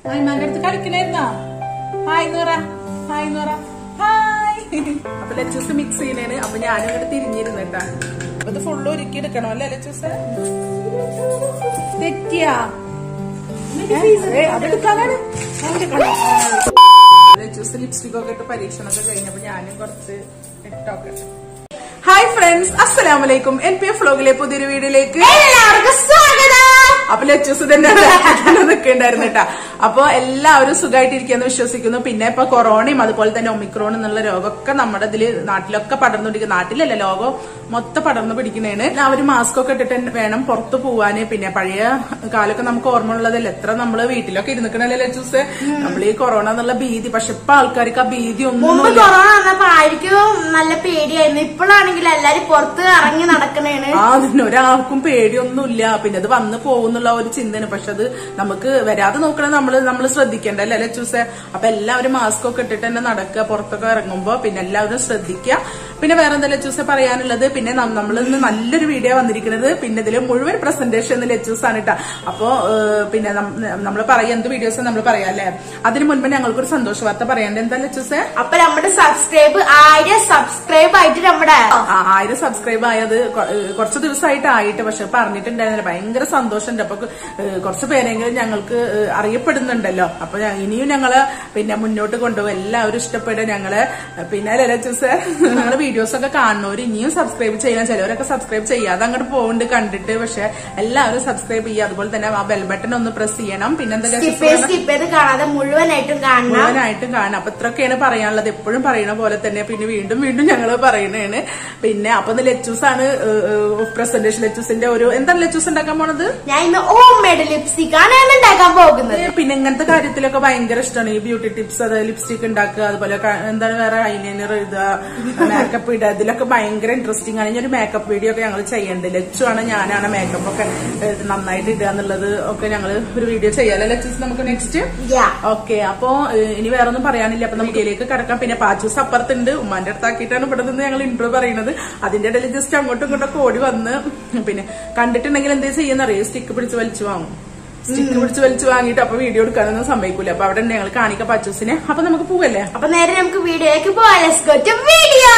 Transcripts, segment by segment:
അയ്മാന്റെ അടുത്ത് കളിക്കണായിരുന്നാ ഹായ് എന്ന് പറ ഹായ് എന്ന് പറ ഹായ് അപ്പൊ ലച്ചൂസ് മിക്സ് ചെയ്യണേന് അപ്പൊ ഞാനും ഇങ്ങോട്ട് തിരിഞ്ഞിരുന്നിട്ടാ അപ്പൊ ഇത് ഫുള്ള് ഒരുക്കി എടുക്കണോ അല്ലേ ലച്ചൂസ് തെറ്റിയാ ഏ, അതെടുക്കാനാണ് ലച്ചൂസ് ലിപ്സ്റ്റിക് ഒക്കെ ഇട്ട് പരീക്ഷണമൊക്കെ കഴിഞ്ഞപ്പോ ഞാനും കുറച്ച് ഇട്ടോക്കെ ഹായ് ഫ്രണ്ട്സ് അസ്സലാമലൈക്കും എൻ പി എഫ് വ്ലോഗിലെ പുതിയൊരു വീഡിയോയിലേക്ക് എല്ലാവർക്കും സ്വാഗതം അപ്പൊ ലച്ചൂസ് തന്നെ നിൽക്കണ്ടായിരുന്നു കേട്ടാ അപ്പൊ എല്ലാവരും സുഖമായിട്ടിരിക്കുമെന്ന് വിശ്വസിക്കുന്നു പിന്നെ ഇപ്പൊ കൊറോണയും അതുപോലെ തന്നെ ഒമിക്രോൺ എന്നുള്ള രോഗമൊക്കെ നമ്മുടെ ഇതില് നാട്ടിലൊക്കെ പടർന്നുപിടിക്കും നാട്ടിലല്ല ലോകം മൊത്തം പടർന്നു പിടിക്കുന്നതാണ് എല്ലാവരും മാസ്ക് ഒക്കെ ഇട്ടിട്ട് വേണം പുറത്തു പോവാന് പിന്നെ പഴയ കാലമൊക്കെ നമുക്ക് ഓർമ്മ ഉള്ളതല്ല എത്ര നമ്മള് വീട്ടിലൊക്കെ ഇരുന്നിക്കണല്ലേ ലച്ചൂസ് നമ്മൾ ഈ കൊറോണ എന്നുള്ള ഭീതി പക്ഷെ ഇപ്പൊ ആൾക്കാർക്ക് ആ ഭീതി മുമ്പ് ഒന്നും കൊറോണ വന്നപ്പോ ആയിരിക്കും നല്ല പേടിയായിരുന്നു ഇപ്പോഴാണെങ്കിൽ എല്ലാരും പുറത്ത് ഇറങ്ങി നടക്കണേണ് ആ അതിന് ഒരാൾക്കും പേടിയൊന്നുമില്ല പിന്നെ അത് വന്ന് പോകുന്നുള്ള ഒരു ചിന്തയാണ് പക്ഷെ അത് നമുക്ക് വരാതെ നോക്കണ നമ്മള് നമ്മൾ ശ്രദ്ധിക്കണ്ട അല്ലേ ലച്ചൂസെ അപ്പൊ എല്ലാവരും മാസ്ക് ഒക്കെ ഇട്ടിട്ട് തന്നെ നടക്കുക പുറത്തൊക്കെ ഇറങ്ങുമ്പോ പിന്നെ എല്ലാവരും ശ്രദ്ധിക്കുക പിന്നെ വേറെ എന്താ ലച്ചൂസെ പറയാനുള്ളത് പിന്നെ നമ്മൾ ഇന്ന് നല്ലൊരു വീഡിയോ വന്നിരിക്കുന്നത് പിന്നെ ഇതില് മുഴുവൻ പ്രസന്റേഷൻ ലച്ചൂസ് ആണ് കേട്ടോ അപ്പോ ഏഹ്, പിന്നെ നമ്മൾ പറയാം എന്ത് വീഡിയോസ് നമ്മൾ പറയാം അല്ലേ അതിന് മുൻപ് ഞങ്ങൾക്കൊരു സന്തോഷ വാർത്ത പറയണ്ടേ എന്താ ലച്ചൂസെ അപ്പൊ നമ്മുടെ സബ്സ്ക്രൈബ് ആയിരം സബ്സ്ക്രൈബ് ആയിട്ട് നമ്മുടെ ആ, ആയിരം സബ്സ്ക്രൈബ് ആയത് കൊ- ഏഹ് കുറച്ച് ദിവസമായിട്ട് ആയിട്ട് പക്ഷെ പറഞ്ഞിട്ടുണ്ടായിരുന്നില്ല ഭയങ്കര സന്തോഷമുണ്ട് അപ്പൊ ഏഹ് കുറച്ച് പേരെങ്കിലും ഞങ്ങൾക്ക് ഏഹ് അറിയപ്പെടുന്നുണ്ടല്ലോ അപ്പൊ ഞ- ഇനിയും ഞങ്ങള് പിന്നെ മുന്നോട്ട് കൊണ്ടുപോകും എല്ലാവരും ഇഷ്ടപ്പെടുക ഞങ്ങള് പിന്നെ ലലച്ചൂസ് ഞങ്ങള് വീഡിയോസ് ഒക്കെ കാണുന്നവർ ഇനിയും സബ്സ്ക്രൈബ് ചെയ്യണം ചിലവരൊക്കെ സബ്സ്ക്രൈബ് ചെയ്യാതെ അങ്ങോട്ട് പോകുന്നുണ്ട് കണ്ടിട്ട് പക്ഷെ എല്ലാവരും സബ്സ്ക്രൈബ് ചെയ്യുക അതുപോലെ തന്നെ ആ ബെൽ ബട്ടൺ ഒന്ന് പ്രസ് ചെയ്യണം പിന്നെന്താ സ്കിപ്പ് ചെയ്ത് സ്കിപ്പ് ചെയ്ത് കാണാതെ മുഴുവനായിട്ടും കാണണം മുഴുവനായിട്ടും കാണാം അപ്പൊ ഇത്രയൊക്കെയാണ് പറയാനുള്ളത് എപ്പോഴും പറയുന്ന പോലെ തന്നെ പിന്നെ വീണ്ടും വീണ്ടും ഞങ്ങൾ പറയണേണ് പിന്നെ അപ്പൊ ഇന്ന് ലച്ചൂസ് ആണ് പ്രസന്റേഷൻ ലച്ചൂസിന്റെ ഒരു എന്താണ് ലച്ചൂസ് ഉണ്ടാക്കാൻ പോണത് ഞാൻ ഇന്ന് ഹോം മെയ്ഡ് ലിപ്സ്റ്റിക് ആണ് ഞാൻ ഉണ്ടാക്കാൻ പോകുന്നത് പിന്നെ ഇങ്ങനത്തെ കാര്യത്തിലൊക്കെ ഭയങ്കര ഇഷ്ടമാണ് ഈ ബ്യൂട്ടി ടിപ്സ് അത് ലിപ്സ്റ്റിക് ഉണ്ടാക്കുക അതുപോലെ ക- എന്താണ് വേറെ ഐലൈനർ ഇടുക മേക്കപ്പ് ഇടുക ഇതിലൊക്കെ ഭയങ്കര ഇൻട്രസ്റ്റിംഗ് ആണ് ഇനി ഒരു മേക്കപ്പ് വീഡിയോ ഒക്കെ ഞങ്ങൾ ചെയ്യണ്ട് ലച്ചു ആണ് ഞാനാണ് മേക്കപ്പ് ഒക്കെ ഏഹ്, നന്നായിട്ട് ഇടുക എന്നുള്ളത് ഒക്കെ ഞങ്ങൾ ഒരു വീഡിയോ ചെയ്യാലോ ലച്ചൂസ് നമുക്ക് നെക്സ്റ്റ് Yeah. ഓക്കെ അപ്പോ ഏഹ്, ഇനി വേറെ ഒന്നും പറയാനില്ല അപ്പൊ നമുക്ക് ഇതിലേക്ക് കിടക്കാം പിന്നെ പാച്ചൂസ് അപ്പുറത്തുണ്ട് ഉമ്മാന്റെ അടുത്താക്കിയിട്ടാണ് ഇവിടെ നിന്ന് ഞങ്ങൾ ഇന്റർവ്യൂ പറയുന്നത് അതിന്റെ ഇടയിൽ ജസ്റ്റ് അങ്ങോട്ടും ഇങ്ങോട്ടൊക്കെ ഓടി വന്ന് പിന്നെ കണ്ടിട്ടുണ്ടെങ്കിൽ എന്തേ ചെയ്യുന്നറിയോ സ്റ്റിക്ക് പിടിച്ച് വലിച്ചു വാങ്ങും സ്റ്റിക്ക് പിടിച്ച് വലിച്ചു വാങ്ങിയിട്ട് അപ്പൊ വീഡിയോ എടുക്കാനൊന്നും സമ്മതിക്കൂല അപ്പൊ അവിടെ ഞങ്ങൾ കാണിക്കാം പച്ചൂസിനെ അപ്പൊ നമുക്ക് പോവല്ലേ അപ്പൊ നേരെ നമുക്ക് വീഡിയോയിലേക്ക് പോവാം ലെറ്റ്സ് ഗോ ടു വീഡിയോ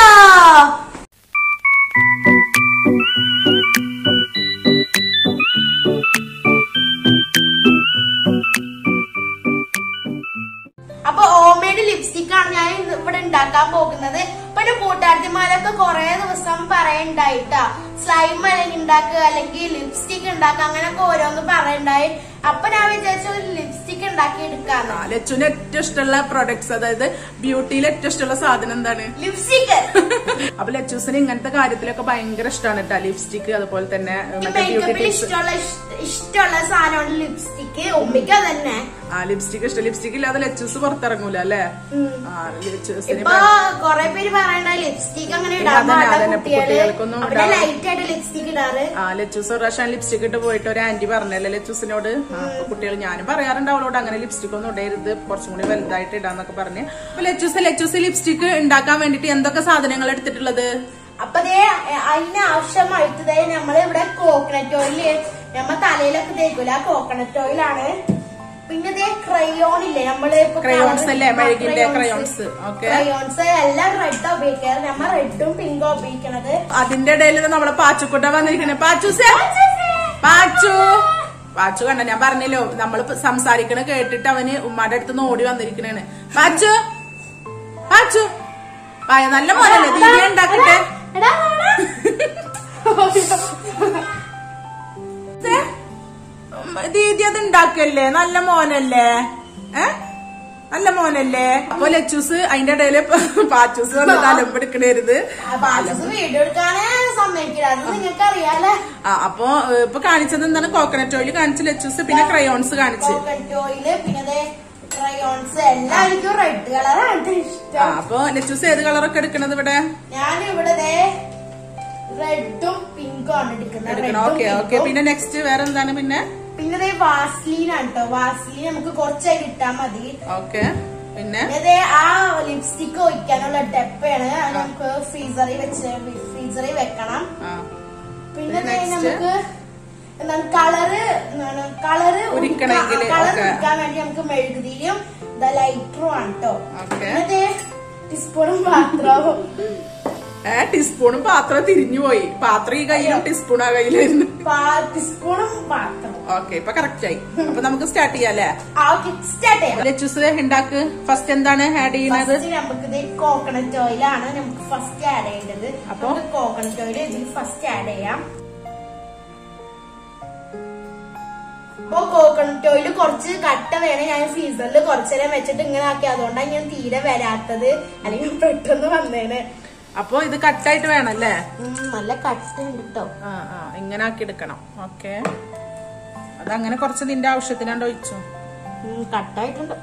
അപ്പൊ ഹോംമെയ്ഡ് ലിപ്സ്റ്റിക് ആണ് ഞാൻ ഇന്ന് ഇവിടെ ഉണ്ടാക്കാൻ പോകുന്നത് ഇപ്പൊ എന്റെ കൂട്ടുകാരത്തിമാരൊക്കെ കുറെ ദിവസം പറയണ്ടായിട്ടാ സ്ലൈം അല്ലെങ്കിൽ ഉണ്ടാക്കുക അല്ലെങ്കിൽ ലിപ്സ്റ്റിക് ഉണ്ടാക്കുക അങ്ങനെയൊക്കെ ഓരോന്ന് പറയണ്ടായി അപ്പൊ ഞാൻ വിചാരിച്ച ഒരു ലിപ്സ്റ്റിക് ഉണ്ടാക്കി എടുക്കാന്ന് ആ, ലച്ചുവിന് ഏറ്റവും ഇഷ്ടമുള്ള പ്രൊഡക്ട്സ് അതായത് ബ്യൂട്ടിയിൽ ഏറ്റവും ഇഷ്ടമുള്ള സാധനം എന്താണ് ലിപ്സ്റ്റിക് അപ്പൊ ലച്ചൂസിന് ഇങ്ങനത്തെ കാര്യത്തിലൊക്കെ ഭയങ്കര ഇഷ്ടമാണ് കേട്ടോ ലിപ്സ്റ്റിക് അതുപോലെ തന്നെ മറ്റേ ബ്യൂട്ടി മേക്കപ്പിൽ ടിപ്സ് ഇഷ്ടമുള്ള ഇഷ്ട- ഇഷ്ടമുള്ള സാധനമാണ് ലിപ്സ്റ്റിക് ഉമ്മിക്ക തന്നെ ആ ലിപ്സ്റ്റിക് ഇഷ്ടം ലിപ്സ്റ്റിക് ഇല്ലാതെ ലച്ചൂസ് പുറത്തിറങ്ങൂല അല്ലേ ആ ലച്ചൂസിന് ഇപ്പൊ കൊറേ പേര് പറയണ്ട ലിപ്സ്റ്റിക് അങ്ങനെ ഇടാൻ അതന്നെ, പാടില്ല അതന്നെ, കുട്ടികള് കുട്ടികൾക്കൊന്നും അവിടെ ഇടാൻ- ലൈറ്റ് ആയിട്ട് ലിപ്സ്റ്റിക് ഇടാറ് ആ ലച്ചൂസ് ഒരു പ്രാവശ്യം ലിപ്സ്റ്റിക് ഇട്ട് പോയിട്ട് ഒരു ആന്റി പറഞ്ഞല്ലേ ലച്ചൂസിനോട് ആ, അപ്പൊ കുട്ടികൾ ഞാനും പറയാറുണ്ട് അവളോട് അങ്ങനെ ലിപ്സ്റ്റിക് ഒന്നും ഇടരുത് കുറച്ചും കൂടി വലുതായിട്ട് ഇടാന്നൊക്കെ പറഞ്ഞ് അപ്പൊ ലച്ചൂസ് ലച്ചൂസ് ലിപ്സ്റ്റിക് ഉണ്ടാക്കാൻ വേണ്ടിട്ട് എന്തൊക്കെ സാധനങ്ങൾ എടുത്തിട്ടുള്ളത് അപ്പൊ ദേ അതിന് ആവശ്യമായിട്ട് ദേ നമ്മള് ഇവിടെ കോക്കനട്ട് ഓയില് നമ്മ തലയിലൊക്കെ തേക്കൂല ആ കോക്കനട്ട് ഓയിലാണ് പിന്നെ ദേ ക്രയോൺ ഇല്ലേ നമ്മള് ഇപ്പൊ Crayons colour- അല്ലേ? ആ, മെഴുകിന്റെ crayons. crayons. Okay. crayons എല്ലാം റെഡ് ഉപയോഗിക്കാറ് നമ്മ റെഡും പിങ്കും ഉപയോഗിക്കണത് അതിന്റെ ഇടയിൽ നമ്മളെ പാച്ചുക്കുട്ട വന്നിരിക്കണേ പാച്ചൂസേ പാച്ചു പാച്ചു കണ്ട ഞാൻ പറഞ്ഞല്ലോ നമ്മൾ സംസാരിക്കണ കേട്ടിട്ട് അവന് ഉമ്മാടെ അടുത്ത് നിന്ന് ഓടി വന്നിരിക്കണേണ് പാച്ചു പാച്ചു പായ നല്ല മോനല്ലേ ദീദി ഉണ്ടാക്കട്ടെ എടാ, എടാ. ദേ, ഉം, ദീദി അത് ഉണ്ടാക്കല്ലേ നല്ല മോനല്ലേ ഏ നല്ല മോനല്ലേ അപ്പൊ ലച്ചൂസ് അതിന്റെ ഇടയില് പാച്ചൂസ് വന്നിട്ട് അലമ്പെടുക്കണരുത് ആ ബാലൻസ് വീഡിയോ എടുക്കാനേ സമ്മതിക്കില്ല അത് നിങ്ങൾക്ക് അറിയാലേ ആ അപ്പൊ ഏ, ഇപ്പൊ കാണിച്ചത് എന്താണ് കോക്കനട്ട് ഓയിൽ കാണിച്ച് ലച്ചൂസ് പിന്നെ ക്രയോൺസ് കാണിച്ച് കോക്കനട്ട് ഓയില് പിന്നെ ക്രയോൺസ് എല്ലാം എനിക്ക് റെഡ് കളറാണ് ആ ഇഷ്ടം അപ്പൊ ലച്ചൂസ് ഏത് കളറൊക്കെ എടുക്കണത് ഇവിടെ ഞാൻ ഇവിടെ റെഡും പിങ്കും ആണ് എടുക്കുന്നത് എടുക്കണം Red ഉം ഓക്കെ ഓക്കെ pink ഉം. പിന്നെ നെക്സ്റ്റ് വേറെ എന്താണ് പിന്നെ പിന്നെ ദേ വാസ്ലീൻ ആണ് കേട്ടോ വാസ്ലീൻ നമുക്ക് കുറച്ചായിട്ട് ഇട്ടാ മതി ഓക്കെ പിന്നെ പിന്നെ ദേ ആ ലിപ്സ്റ്റിക് ഒഴിക്കാനുള്ള ഡെപ്പയാണ് അത് നമുക്ക് ഫ്രീസറിൽ വെച്ച് ഫ്രീസറിൽ വെക്കണം ആ പിന്നെ പിന്നെ ദേ next? നമുക്ക് എന്താണ് കളറ് എന്താണ് കളറ് ഉരുക്കണമെങ്കില് കളർ ഒക്കെ. ഉരുക്കാൻ വേണ്ടി നമുക്ക് മെഴുകുതിരിയും ലൈറ്ററും ആണ് കേട്ടോ ഓക്കെ ടീസ്പൂണും പാത്രവും ഏ ടീസ്പൂണും പാത്രം തിരിഞ്ഞു പോയി പാത്രം ഈ കയ്യിലും ടീസ്പൂൺ ആ കയ്യിലായിരുന്നു ടീസ്പൂണും പാത്രവും ഓക്കെ ഇപ്പൊ കറക്റ്റ് ആയി അപ്പൊ നമുക്ക് സ്റ്റാർട്ട് ചെയ്യാം അല്ലേ ആ ഓക്കെ സ്റ്റാർട്ട് ചെയ്യാം ലച്ചൂസ് ഉണ്ടാക്ക് ഫസ്റ്റ് എന്താണ് ആഡ് ചെയ്യുന്നത് ഫസ്റ്റ് നമുക്ക് ഇത് കോക്കനട്ട് ഓയിൽ ആണ് നമുക്ക് ഫസ്റ്റ് ആഡ് ചെയ്യേണ്ടത് അപ്പൊ? നമുക്ക് കോക്കനട്ട് ഓയിൽ ഇതിൽ ഫസ്റ്റ് ആഡ് ചെയ്യാം അപ്പൊ കോക്കനട്ട് ഓയിൽ കുറച്ച് കട്ട വേണം ഞാൻ ഫ്രീസറിൽ കുറച്ചേരം വെച്ചിട്ട് ഇങ്ങനെ ആക്കി അതുകൊണ്ടാണ് ഞാൻ തീരെ വരാത്തത് അല്ലെങ്കിൽ പെട്ടെന്ന് വന്നേനെ അപ്പൊ ഇത് കട്ടായിട്ട് വേണല്ലേ ഉം, നല്ല കട്ട ഉണ്ട് കേട്ടോ ആ ആ ഇങ്ങനെ ആക്കി എടുക്കണം ഓക്കെ അതങ്ങനെ കുറച്ച് നിന്റെ ആവശ്യത്തിനാണ്ട് ഒഴിച്ചു കട്ടായിട്ടുണ്ട്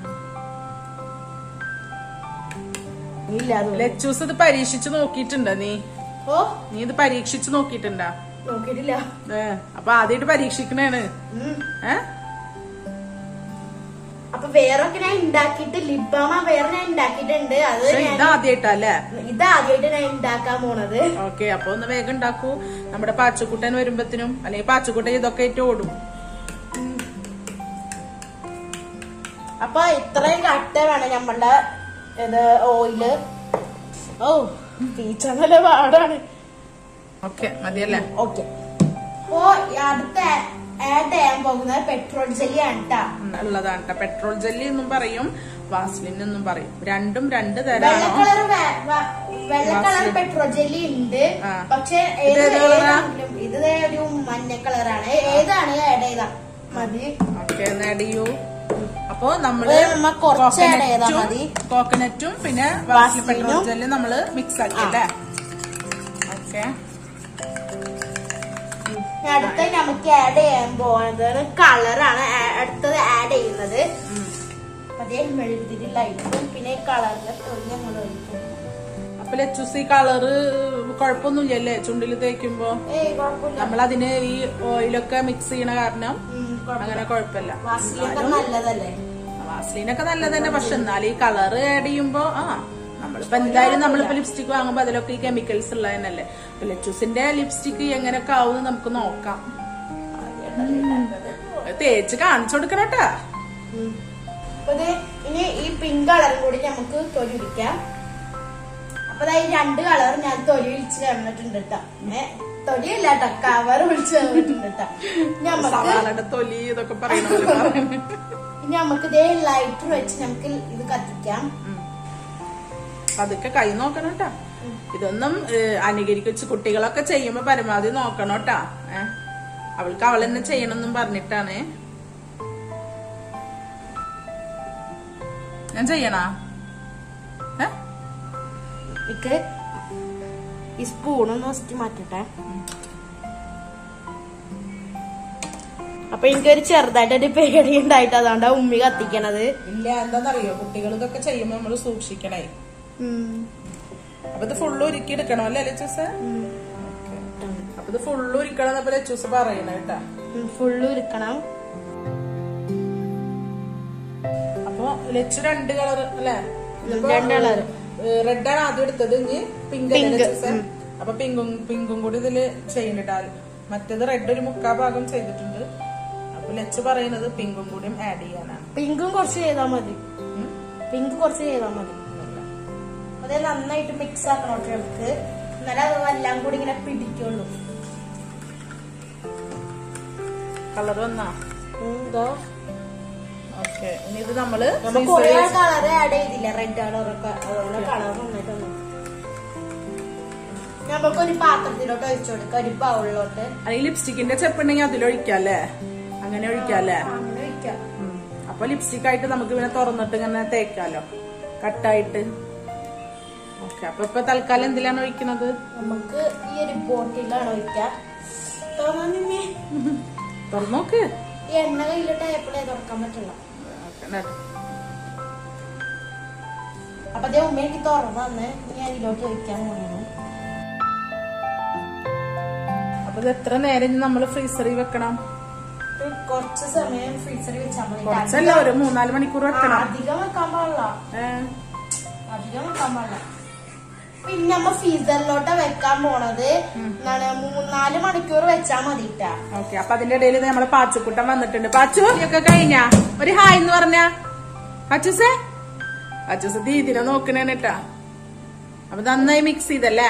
ഇല്ല അത് ലച്ചൂസ് ഇത് പരീക്ഷിച്ച് നോക്കിയിട്ടുണ്ടോ നീ ഓ നീ ഇത് പരീക്ഷിച്ച് നോക്കിയിട്ടുണ്ടാ നോക്കിയിട്ടില്ല ഏ അപ്പൊ ആദ്യമായിട്ട് പരീക്ഷിക്കണേണ് ഉം. ഏ അപ്പൊ വേറൊക്കെ ഞാൻ ഉണ്ടാക്കിയിട്ട് ലിബാമ വേറെ ഞാൻ ഉണ്ടാക്കിയിട്ടുണ്ട് അത് പക്ഷെ ഞാൻ ഇത് ആദ്യമായിട്ടല്ലേ ഇത് ആദ്യമായിട്ട് ഞാൻ ഉണ്ടാക്കാൻ പോണത് ഓക്കെ അപ്പൊ ഒന്ന് വേഗം ഉണ്ടാക്കൂ നമ്മുടെ പാച്ചക്കുട്ടൻ വരുമ്പത്തിനും അല്ലെങ്കിൽ പാച്ചക്കുട്ടൻ ഇതൊക്കെ ആയിട്ട് ഓടും അപ്പൊ ഇത്രയും കട്ട വേണം നമ്മളുടെ ഇത് ഓയില് ഓ ടീച്ചർ നല്ല പാടാണ് ഓക്കെ മതിയല്ലേ ഓക്കെ അപ്പോ അടുത്ത ആഡ് ചെയ്യാൻ പോകുന്നത് പെട്രോൾ ജെല്ലി ആണ് കേട്ടാ ഉം, ഉള്ളതാണ് ട്ടോ. പെട്രോൾ ജെല്ലി എന്നും പറയും വാസ്ലിൻ എന്നും പറയും രണ്ടും രണ്ട് വെള്ള തരാണോ കളർ വെള്ള കളർ പെട്രോൾ ജെല്ലി ഉണ്ട് ആ. പക്ഷെ ഇത് ഏത് ഏത് കളറാ? ഏതാണെങ്കിലും ഇത് ദേ ഒരു മഞ്ഞ കളറാണ് ഏതാണ് ആഡ് ചെയ്താ മതി ഓക്കെ ആഡ് ചെയ്യൂ അപ്പൊ നമ്മള് ഇത് നമ്മ കുറച്ച് add ചെയ്താ കോക്കനറ്റും മതി. കോക്കനറ്റും പിന്നെ വാസ്ലിൻ വാസ്ലിനും. പെട്രോൾ ജെല്ലും നമ്മള് മിക്സ് ആക്കി ആ. അല്ലേ ഓക്കെ ഇനി അടുത്ത നമുക്ക് ആഡ് ചെയ്യാൻ പോകുന്നത് കളറാണ് അടുത്തത് ആഡ് ചെയ്യുന്നത് അതേ മെഴുകുതിരി ലൈറ്റും പിന്നെ കളറിന്റെ തൊലി നമ്മൾ ഒഴിക്കും അപ്പൊ ലച്ചൂസ് ഈ കളറ് കുഴപ്പമൊന്നുമില്ലല്ലേ ചുണ്ടിൽ തേക്കുമ്പോ ഏയ് കുഴപ്പമില്ല നമ്മൾ അതിന് ഈ ഓയിലൊക്കെ മിക്സ് ചെയ്യണ കാരണം ഉം, കുഴപ്പമില്ല. അങ്ങനെ കുഴപ്പമില്ല വാസലിനൊക്കെ നല്ലതല്ലേ വാസ്ലിനൊക്കെ നല്ലത് തന്നെ പക്ഷെ എന്നാലും ഈ കളർ ആഡ് ചെയ്യുമ്പോ ആ നമ്മളിപ്പോ എന്തായാലും നമ്മളിപ്പോ ലിപ്സ്റ്റിക് വാങ്ങുമ്പോ അതിലൊക്കെ ഈ കെമിക്കൽസ് ഉള്ളത് തന്നെയല്ലേ അപ്പൊ ലച്ചൂസിന്റെ ലിപ്സ്റ്റിക് എങ്ങനെയൊക്കെ ആവും നമുക്ക് നോക്കാം അത് തേച്ച് കാണിച്ചു കൊടുക്കണട്ടാ ഉം. അപ്പൊ ഇത് ഇനി ഈ പിങ്ക് കളറും കൂടി നമുക്ക് തൊലി പിടിക്കാം അപ്പൊ ദാ ഈ രണ്ട് കളർ ഞാൻ തൊലി വിളിച്ച് തന്നിട്ടുണ്ട് കേട്ടോ ഏ തൊലിയല്ല കേട്ടോ കവർ വിളിച്ച് തന്നിട്ടുണ്ട് കേട്ടോ ഇനി നമുക്ക് സവാളയുടെ തൊലി ഇതൊക്കെ പറയണ പോലെ പറയണേ. ഇനി നമുക്ക് ഇതേ ലൈറ്റർ വെച്ച് നമുക്ക് ഇത് കത്തിക്കാം ഉം. പതുക്കെ കൈ നോക്കണം കേട്ടാ ഇതൊന്നും അനുകരിച്ച് കുട്ടികളൊക്കെ ചെയ്യുമ്പോ പരമാവധി നോക്കണം കേട്ടാ ഏ അവൾക്ക് അവൾ തന്നെ ചെയ്യണമെന്നും പറഞ്ഞിട്ടാണ് ഞാൻ ചെയ്യണാ ഏ എനിക്ക് ഈ സ്പൂണൊന്ന് ഫസ്റ്റ് മാറ്റട്ടെ അപ്പൊ എനിക്കൊരു ചെറുതായിട്ടൊരു പേടി ഉണ്ടായിട്ട് അതുകൊണ്ടാ ഉമ്മി കത്തിക്കണത് ഇല്ല എന്താന്നറിയോ കുട്ടികൾ ഇതൊക്കെ ചെയ്യുമ്പോ നമ്മള് സൂക്ഷിക്കണേ അപ്പൊ ഇത് ഫുള്ള് ഒരുക്കി എടുക്കണം അല്ലേ ലച്ചൂസ് അപ്പൊ ഇത് ഫുള്ള് ഒരുക്കണം എന്നപ്പോ ലച്ചൂസ് പറയണ കേട്ടാ ഫുള്ള് ഉരുക്കണം അപ്പൊ ലച്ചു രണ്ട് കളർ അല്ലേ രണ്ട് colour. റെഡ് ആണ് ആദ്യം എടുത്തത് ഇനി പിങ്ക് Pink, അപ്പൊ പിങ്കും പിങ്കും കൂടി ഇതില് ചെയ്യണിട്ടാൽ മറ്റേത് റെഡ് ഒരു മുക്കാ ഭാഗം ചെയ്തിട്ടുണ്ട് അപ്പൊ ലച്ചു പറയുന്നത് പിങ്കും കൂടിയും ആഡ് ചെയ്യാനാണ് പിങ്കും കുറച്ച് ചെയ്താൽ മതി ഉം. പിങ്ക് കുറച്ച് ചെയ്താൽ മതി അത് നന്നായിട്ട് മിക്സ് ആക്കണം കേട്ടോ നമുക്ക് എന്നാലേ അത് എല്ലാം കൂടി ഇങ്ങനെ പിടിക്കുള്ളൂ കളർ വന്നാ ഉം, ഇതോ. ഓക്കെ ഇനി ഇത് നമ്മള് നമുക്ക് freezer കുറെ ല് കളർ ആഡ് ചെയ്തില്ല റെഡ് കളറൊക്കെ അതുകൊണ്ട് കളർ നന്നായിട്ടൊന്നും നമുക്കൊരു പാത്രത്തിലോട്ട് ഒഴിച്ചു കൊടുക്കാം ഒരു ബൗളിലോട്ട് അല്ലെങ്കിൽ ലിപ്സ്റ്റിക്കിന്റെ ചെപ്പുണ്ടെങ്കിൽ അതിലൊഴിക്കാം അല്ലേ അങ്ങനെ ഒഴിക്കാം അല്ലേ അങ്ങനെ ഒഴിക്കാം ഉം. അപ്പൊ ലിപ്സ്റ്റിക് ആയിട്ട് നമുക്ക് പിന്നെ തുറന്നിട്ട് ഇങ്ങനെ തേക്കാലോ കട്ടായിട്ട് ഓക്കെ അപ്പൊ ഇപ്പൊ തൽക്കാലം എന്തിലാണ് ഒഴിക്കുന്നത് നമുക്ക് ഈ ഒരു ബോട്ടിലാണ് ഒഴിക്കാം തോന്നുന്നേ തുറന്നു നോക്ക് ഈ എണ്ണ കയ്യിലിട്ട് എപ്പോഴേ തുറക്കാൻ പറ്റില്ല ഓക്കേ, നട്ട്. അപ്പൊ അതേ ഉമ്മ എനിക്ക് തുറന്നു തന്ന് ഞാൻ ഇതിലോട്ട് ഒഴിക്കാൻ പോകുന്നു അപ്പൊ ഇത് എത്ര നേരം നമ്മൾ ഫ്രീസറിൽ വെക്കണം ഒരു കുറച്ച് സമയം ഫ്രീസറിൽ വെച്ചാൽ മതി കുറച്ചല്ല ഒരു മൂന്നാല് മണിക്കൂർ ആ, വെക്കണം അധികം വെക്കാൻ പാടില്ല ഏ, അധികം വെക്കാൻ പാടില്ല പിന്നെ നമ്മ ഫീസറിലോട്ട് വെക്കാൻ പോണത് എന്താണ് മൂന്നാല് മണിക്കൂർ വെച്ചാ മതിട്ടാ ഓക്കെ അപ്പൊ അതിന്റെ ഇടയിൽ നമ്മളെ പാച്ചുക്കുട്ടൻ വന്നിട്ടുണ്ട് പാച്ചു ഒക്കെ കഴിഞ്ഞ ഒരു ഹായ് എന്ന് പറഞ്ഞ പാച്ചൂസേ പാച്ചൂസ് ദീദിനെ നോക്കണേട്ടാ അപ്പൊ നന്നായി മിക്സ് ചെയ്തല്ലേ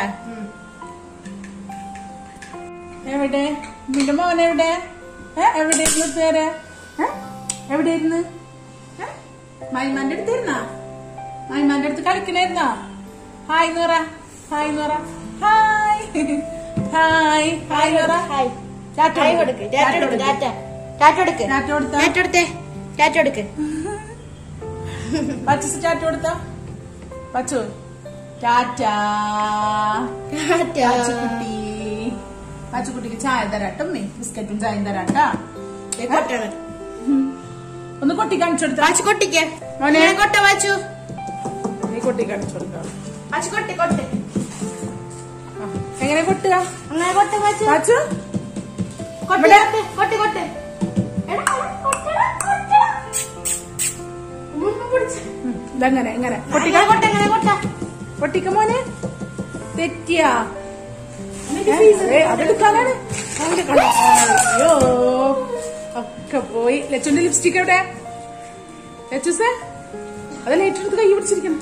എവിടെ നിന്റെ മോൻ എവിടെ ഏ, എവിടെയായിരുന്നു പേര് ഏ? എവിടെയായിരുന്നു ഏ? മൈമാന്റെ അടുത്തായിരുന്നാ മൈമാന്റെ അടുത്ത് കളിക്കണായിരുന്നാ ഹായ് എന്ന് പറ ഹായ് എന്ന് പറ ഹായ് ഹായ് ഹായ് എന്ന് പറ ഹായ് ടാറ്റ ഹായ് കൊടുക്ക്. കൊടുക്ക് ടാറ്റ കൊടുക്ക് ടാറ്റ ടാറ്റ കൊടുക്ക് ടാറ്റ കൊടുത്താ? ടാറ്റ കൊടുത്തേ ടാറ്റ കൊടുക്ക് പച്ചു ചാറ്റ കൊടുത്ത പച്ചു ടാറ്റ ടാറ്റ പച്ചുക്കുട്ടി പച്ചുക്കുട്ടിക്ക് ചായ തരാട്ടും ബിസ്ക്കറ്റും ചായയും തരാട്ടാ ദേ കൊ- കൊട്ടണം ഒന്ന് കൊട്ടി കാണിച്ചു കൊടുത്ത വാച്ചു കൊട്ടിക്ക് മോനെ. ഞാൻ കൊട്ട വാച്ചു നീ കൊട്ടി കാണിച്ചു കൊടുക്ക വാച്ചു കൊട്ടി കൊട്ട് എങ്ങനെ കൊട്ടുക അങ്ങനെ കൊട്ട വാച്ചു പച്ചു കൊട്ട് ഇവിടെ. കൊട്ട് കൊട്ട് എടാ, കൊട്ടെടാ, കൊട്ടെടാ. ഉമ്മ പിടിച്ച്. ഉം, ഇതങ്ങനെ എങ്ങനെ കൊട്ടിക്ക അങ്ങനെ കൊട്ട അങ്ങനെ കൊട്ട കൊട്ടിക്ക മോനെ തെറ്റിയാ എന്നിട്ട് ഏ, freezer ഏ, അതെടുക്കാനാണ് അവിടെ കണ്ടോ? അയ്യോ ഒക്കെ പോയി ലച്ചുന്റെ ലിപ്സ്റ്റിക് എവിടെ ലച്ചുസേ അത് ലൈറ്റ് എടുത്ത് കൈ പിടിച്ചിരിക്കണം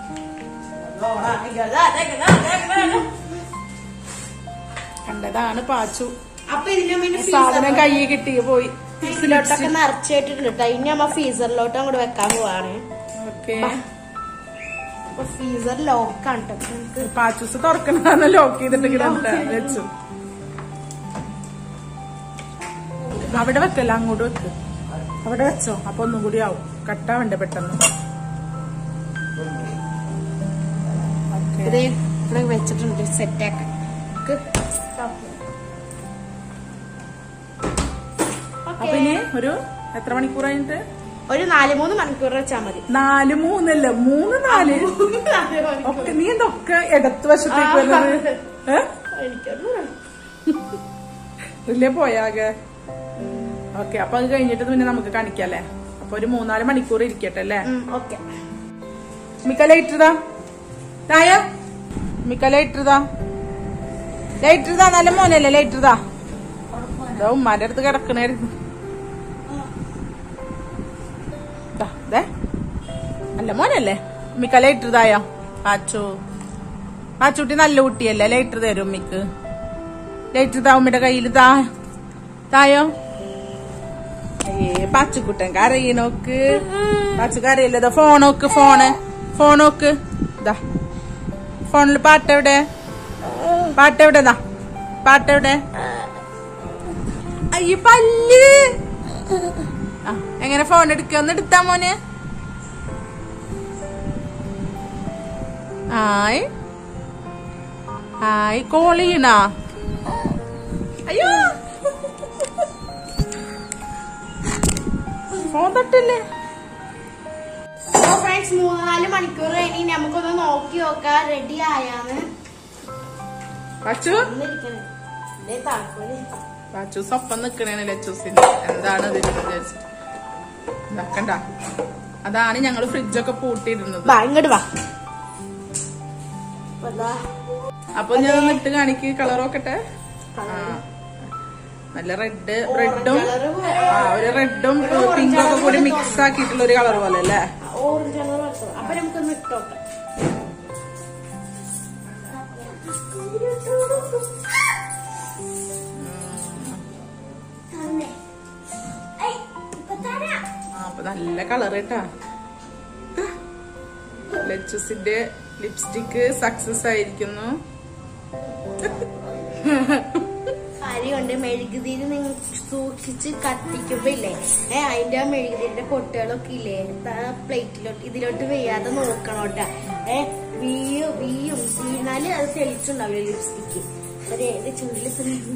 കണ്ടതാണ് പാച്ചു അപ്പൊ ഇതിന്റെ മുന്നേ സാധനം കൈ കിട്ടി പോയി ഫീസറിലോട്ടൊക്കെ നിറച്ചിട്ടിട്ടുണ്ട് കേട്ടോ ഇനി നമ്മ ഫീസറിലോട്ട് അങ്ങോട്ട് വെക്കാൻ പോവാണ് ഓക്കെ അപ്പൊ ഫീസർ ലോക്കാണ് കേട്ടോ നമുക്ക് പാച്ചൂസ് തുറക്കണമെന്ന് ലോക്ക് ചെയ്തിട്ട് കിടന്നിട്ട് വെച്ചു അവിടെ വെക്കല്ല അങ്ങോട്ട് വെക്ക് അവിടെ വെച്ചോ അപ്പൊ ഒന്നും കൂടി ആവും കട്ടാവണ്ടേ പെട്ടെന്ന് ഓക്കെ ഇത് ഇവിടെ വെച്ചിട്ടുണ്ട് സെറ്റാക്കാൻ അപ്പൊ ഇനി ഒരു എത്ര മണിക്കൂർ കഴിഞ്ഞിട്ട് ഒരു നാല് മൂന്ന് മണിക്കൂർ വെച്ചാൽ മതി നാല് മൂന്നല്ല മൂന്ന് നാല് ഒക്കെ നീ എന്തൊക്കെ ഇടത്ത് വശത്തേക്ക് വരുന്നത് ഏ? ഇല്ലേ പോയാകെ ഓക്കെ അപ്പൊ അത് കഴിഞ്ഞിട്ട് പിന്നെ നമുക്ക് കാണിക്കാല്ലേ അപ്പൊ ഒരു മൂന്നാല് മണിക്കൂർ ഇരിക്കട്ടെ അല്ലേ ഓക്കെ മിക്ക ലൈറ്റർ ഇതാ തായ മിക്ക ലൈറ്റർ ഇതാ ലൈറ്റർ ഇതാ നല്ല മോനല്ലേ ലൈറ്റർ ഇതാ ഇതാ ഉമ്മാന്റെ അടുത്ത് കിടക്കണായിരുന്നു ദാ, ദേ. നല്ല മോനല്ലേ ഉമ്മിക്ക ലൈറ്റർ തായോ പാച്ചു പാച്ചുട്ടി നല്ല കുട്ടിയല്ലേ ലൈറ്റർ തരും ഉമ്മിക്ക് ലൈറ്റർ താ ഉമ്മിയുടെ കയ്യിൽ താ തായോ ഏ പാച്ചുക്കുട്ടൻ കരയണോക്ക് പാച്ചു കരയില്ല ഫോൺ നോക്ക് ഫോണ് ഫോൺ നോക്ക് ഇതാ ഫോണിൽ പാട്ടെവിടെ പാട്ടെവിടെ ദാ പാട്ടെവിടെ അയ്യോ പല്ല് ആ എങ്ങനെ ഫോൺ എടുക്കുക ഒന്ന് എടുത്താ മോനെ ഹായ് ഹായ് കോൾ ചെയ്യണ അയ്യോ ഫോൺ തട്ടില്ലേ അപ്പൊ ഫ്രണ്ട്സ് മൂന്ന് നാല് മണിക്കൂർ കഴിഞ്ഞ് നമുക്കൊന്ന് നോക്കി നോക്കാം റെഡി ആയാന്ന് പച്ചു ഒന്നിരിക്കണേ ഇതേ താല്പര്യം പച്ചൂസ് ഒപ്പം നിക്കണേണ് ലച്ചൂസിന് എന്താണ് ഇതിന് വിചാരിച്ചിട്ട് കണ്ട അതാണ് ഞങ്ങള് ഫ്രിഡ്ജൊക്കെ പൂട്ടിയിരുന്നത് വാ ഇങ്ങോട്ട് വാ അപ്പൊ ദാ, അപ്പൊ ഞാൻ ഒന്ന് ഇട്ട് കാണിക്ക് കളർ നോക്കട്ടെ ആ നല്ല റെഡ് റെഡും colour പോലെ. ആ ഒരു റെഡും പിങ്കും ഒക്കെ കൂടി മിക്സ് ആക്കിയിട്ടുള്ള ഒരു കളർ പോലെ അല്ലേ ഓറഞ്ച് കളർ വെച്ചത് അപ്പൊ നമുക്കൊന്ന് ഇട്ടോക്കാം ആ അപ്പൊ നല്ല കളർ കേട്ടാ ലച്ചൂസിന്റെ ലിപ്സ്റ്റിക് സക്സസ് ആയിരിക്കുന്നു അരി കൊണ്ട് മെഴുകുതിരി നിങ്ങൾ സൂക്ഷിച്ച് കത്തിക്കുമ്പോ ഇല്ലേ ഏ അതിന്റെ ആ മെഴുകുതിരിന്റെ പൊട്ടുകളൊക്കെ ഇല്ലേ പ്ലേറ്റിലോട്ട് ഇതിലോട്ട് വീഴാതെ നോക്കണോട്ടാ ഏ വീയും വീയും വീണാല് അത് തെളിച്ചുണ്ടാവില്ല ലിപ്സ്റ്റിക്ക് ഒരു ഏത് ചുണ്ടില്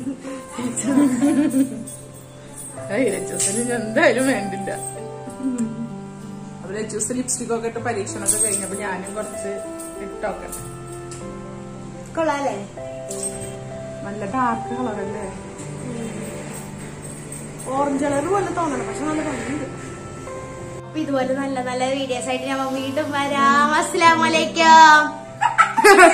ഏയ് ലച്ചൂസിന് ഇനി എന്തായാലും വേണ്ടില്ല അപ്പൊ ലച്ചൂസ് ലിപ്സ്റ്റിക് ഒക്കെ ഇട്ട് പരീക്ഷണമൊക്കെ കഴിഞ്ഞപ്പോ ഞാനും കുറച്ച് ഇട്ടോക്കട്ടെ കൊള്ളാല്ലേ നല്ല ഡാർക്ക് കളറല്ലേ ഓറഞ്ച് കളർ പോലെ തോന്നണം പക്ഷെ നല്ല ഭംഗിയുണ്ട് അപ്പൊ ഇതുപോലെ നല്ല നല്ല വീഡിയോസ് ആയിട്ട് ഞമ്മ വീണ്ടും വരാം അസ്സലാമലൈക്കും